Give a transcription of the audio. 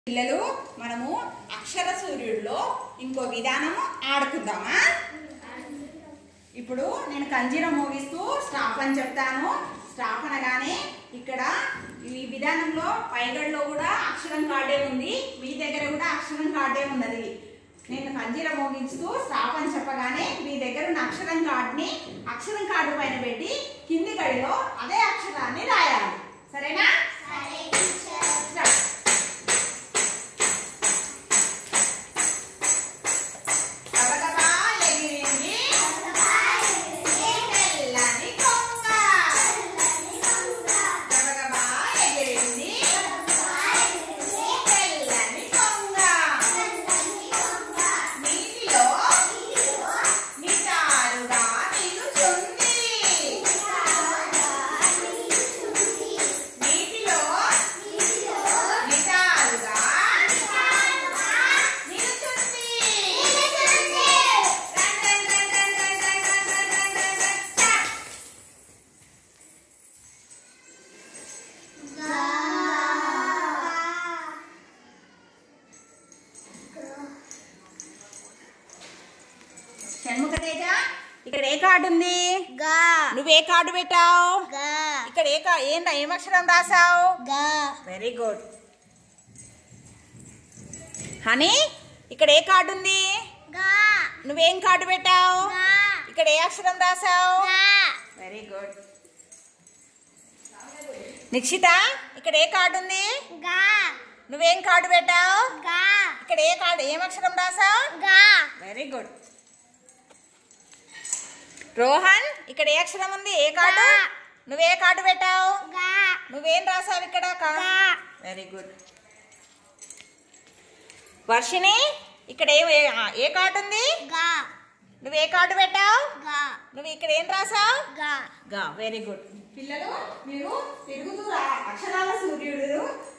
పిల్లలు మనము అక్షర సూర్యుడిలో ఇంకో విధానము ఆడుకుందామా ఇప్పుడు నేను కంజీర మోగిస్తూ స్టాప్ అని చెప్తాను స్టాప్ అనగానే ఇక్కడ ఈ విధానంలో పైగడిలో కూడా అక్షరం కార్డే ఉంది మీ దగ్గర కూడా అక్షరం కార్డే ఉన్నది నేను కంజీర మోగించుతూ స్టాప్ అని చెప్పగానే మీ దగ్గర ఉన్న అక్షరం కార్డుని అక్షరం కార్డు పైన పెట్టి కింది గడిలో అదే అక్షరాన్ని రాయాలి సరేనా స్టార్ట్. గబగబా ఎగిరింది తెల్లని కొంగ. గబగబా ఎగిరింది తెల్లని కొంగ. నీటిలో నిటారుగా నిలుచుంది. నీటిలో నిటారుగా నిలుచుంది. Run run run run run run run run run run run. Start. Shanmukha Teja ఇక్కడ ఏ కార్డు ఉంది గా నువ్వే కార్డు పెట్టావు గా ఇక్కడ ఏ కా ఏం ఏం అక్షరం రాసావు గా వెరీ గుడ్ హనీ ఇక్కడ ఏ కార్డు ఉంది గా నువ్వేం కార్డు పెట్టావు గా ఇక్కడ ఏ అక్షరం రాసావు గా వెరీ గుడ్ నిక్షిత ఇక్కడ ఏ కార్డు ఉంది గా నువ్వేం కార్డు పెట్టావు గా ఇక్కడ ఏ కార్డు ఏం అక్షరం రాసావు గా వెరీ గుడ్ రోహన్ ఇక్కడ ఏ అక్షరం ఉంది ఏ కార్డు గా. నువ్వే కార్డు పెట్టావు గా నువ్వేం రాసావు ఇక్కడ గా వెరీ గుడ్ వర్షిని ఇక్కడ ఏ ఏ- ఏ కార్డు ఉంది గా నువ్వు ఏ కార్డు పెట్టావు గా నువ్వు ఇక్కడ ఏం రాసావు గా గా వెరీ గుడ్ పిల్లలు మీరు తిరుగుతూ రా- అక్షరాల సూర్యుడు